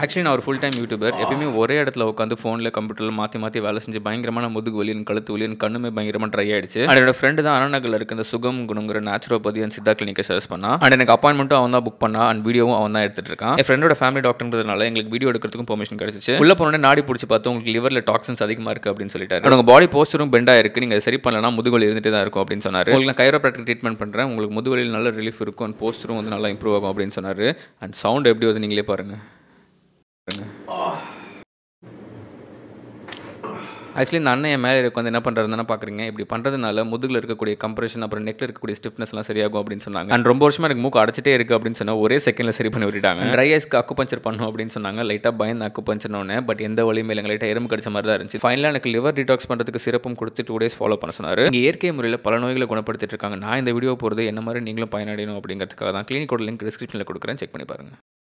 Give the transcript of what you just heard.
actually நான் ஒரு full time YouTuber எப்பயுமே ஒரே இடத்துல உட்காந்து ஃபோனில் கம்ப்யூட்டரில் மாற்றி மாற்றி வேலை செஞ்சு பயங்கரமான முதுகு வலி எனக்கு கழுத்து வலி எனக்கு கண்ணுமே பயங்கரமாக ட்ரை ஆயிடுச்சு அண்ட் என்னோட ஃப்ரெண்டு தான் அண்ணாநகரில் இருக்க இந்த சுகம் குணங்கிற நேச்சுரோபதி அண்ட் சித்தா கிளினிக்கை சர்ச் பண்ணா அண்ட் எனக்கு அப்பாயின்மெண்ட்டும் அவன் தான் புக் பண்ணா அண்ட் வீடியோவும் அவன் தான் எடுத்துட்டு இருக்கான் என் ஃப்ரெண்டோட ஃபேமிலி டாக்டர்ன்றதுனால எங்களுக்கு வீடியோ எடுக்கிறதுக்கும் பெர்மிஷன் கிடைச்சிச்சு உள்ள போனோடனே நாடி பிடிச்சி பார்த்து உங்களுக்கு லிவரில் டாக்ஸின்ஸ் அதிகமாக இருக்குது அப்படின்னு சொல்லிட்டாரு உங்க பாடி போஸ்டரும் பெண்டாக இருக்குது நீங்கள் சரி பண்ணலனா முதுகுவலி இருந்துட்டு தான் இருக்கும் அப்படின்னு சொன்னார் உங்களுக்கு நான் கைரோப்ராக்டிக் ட்ரீட்மெண்ட் பண்ணுறேன் உங்களுக்கு முதுகுவலியில் நல்ல ரிலீஃப் இருக்கும் அண்ட் போஸ்டரும் வந்து நல்லா இம்ப்ரூவ் ஆகும் அப்படின்னு சொன்னார் அண்ட் சவுண்ட் எப்படி வந்து நீங்களே பாருங்க ஆக்சுவலி இந்த அண்ணன் என் மேலே இருக்க வந்து என்ன பண்ணுறதுன்னு பார்க்குறீங்க இப்படி பண்ணுறதுனால முதுகில் இருக்கக்கூடிய கம்ப்ரெஷன் அப்புறம் நெக்கில் இருக்கக்கூடிய ஸ்டிஃப்னஸ்லாம் சரியாகும் அப்படின்னு சொன்னாங்க அண்ட் ரொம்ப வருஷமாக எனக்கு மூக்கு அடைச்சிட்டே இருக்குது அப்படின்னு சொன்னால் ஒரே செகண்டில் சரி பண்ணி விட்டுட்டாங்க ட்ரை ஐஸ்க்கு அக்கு பஞ்சர் பண்ணும் அப்படின்னு சொன்னாங்க லைட்டாக பயந்து அக்கு பஞ்சர்னோடனே பட் எந்த வழியுமே இல்லைங்க லைட்டாக எறும்பு கடிச்ச மாதிரி தான் இருந்துச்சு ஃபைனலாக எனக்கு லிவர் டீடாக்ஸ் பண்ணுறதுக்கு சிறப்பும் கொடுத்து டூ டேஸ் ஃபாலோ பண்ண சொன்னார் இங்கே இயற்கை முறையில் பல நோய்களை குணப்படுத்திட்டு இருக்காங்க நான் இந்த வீடியோ போகிறது என்ன மாதிரி நீங்களும் பயனடையணும் அப்படிங்கிறதுக்காக தான் கிளினிக்கோட லிங்க் டிஸ்கிரிப்ஷனில் கொடுக்குறேன் செக் பண்ணி பாருங்கள்